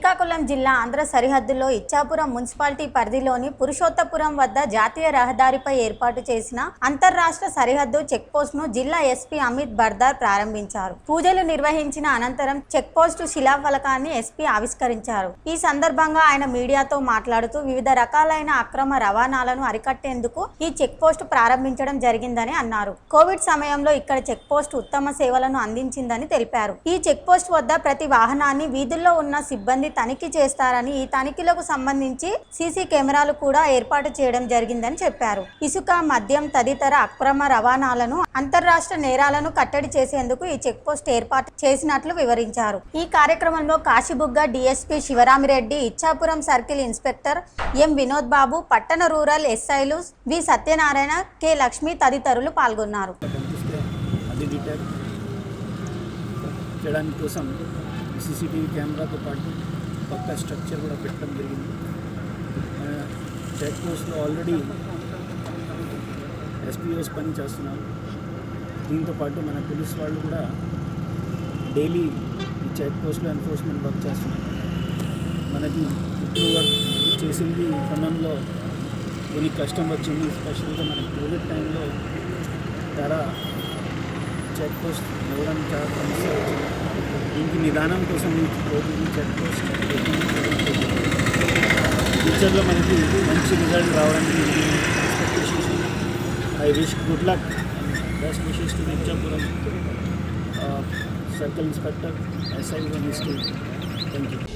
శ్రీకాకుళం జిల్లా ఆంధ్ర సరిహద్దులో ఇచ్చాపురం మున్సిపాలిటీ పరిధిలోని పురుషోత్తపురం వద్ద జాతీయ రహదారిపై ఏర్పాటు చేసిన అంతర్రాష్ట్ర సరిహద్దు చెక్ పోస్ట్ ను జిల్లా ఎస్పీ అమిత్ బర్దార్ ప్రారంభించారు పూజలు నిర్వహించిన అనంతరం చెక్ పోస్ట్ శిలాఫలకాన్ని ఎస్పీ ఆవిష్కరించారు ఈ సందర్భంగా ఆయన మీడియాతో మాట్లాడుతూ వివిధ రకాలైన అక్రమ రవాణాలను అరికట్టేందుకు ఈ చెక్ పోస్ట్ ప్రారంభించడం జరిగిందని అన్నారు కోవిడ్ సమయంలో ఇక్కడ చెక్ పోస్ట్ ఉత్తమ సేవలను అందించిందని తెలిపారు ఈ చెక్ పోస్ట్ వద్ద ప్రతి వాహనాన్ని వీధుల్లో ఉన్న సిబ్బంది తనిఖీ చేస్తారని ఈ తనిఖీలకు సంబంధించి సీసీ కెమెరాలు కూడా ఏర్పాటు చేయడం జరిగిందని చెప్పారు ఇసుక మద్యం తదితర అక్రమ రవాణాలను అంతర్రాష్ట్ర నేరాలను కట్టడి చేసేందుకు ఈ చెక్ పోస్ట్ ఏర్పాటు చేసినట్లు వివరించారు ఈ కార్యక్రమంలో Kasibugga DSP Sivaramireddy Ichchapuram circle inspector M Vinod Babu పట్టణ రూరల్ ఎస్ఐలు వి సత్యనారాయణ కె లక్ష్మి తదితరులు పాల్గొన్నారు కనిపిస్తే అది డిటెక్ట్ చేయడానికి కోసం సీసీటీవీ కెమెరాతో పాటు పక్క స్ట్రక్చర్ కూడా పెట్టడం జరిగింది మన చెక్ పోస్ట్లో ఆల్రెడీ ఎస్పీఓస్ పని చేస్తున్నారు దీంతో పాటు మన పోలీస్ వాళ్ళు కూడా డైలీ ఈ చెక్ పోస్ట్లో ఎన్ఫోర్స్మెంట్ వర్క్ చేస్తున్నారు మనకి ఇప్పుడు వర్క్ చేసింది ఈ క్రమంలో కొన్ని కష్టం వచ్చింది స్పెషల్గా మన కోవిడ్ టైంలో ధర చెక్ పోస్ట్ ఇవ్వడం చాలా సమస్య వచ్చింది దీనికి నిదానం కోసం ఈ రోజు ఈ చెక్ పోస్ట్ ఫ్యూచర్లో మనకి మంచి రిజల్ట్ రావడానికి expectations I wish good luck best wishes to Nityapuram circle inspector SI thank you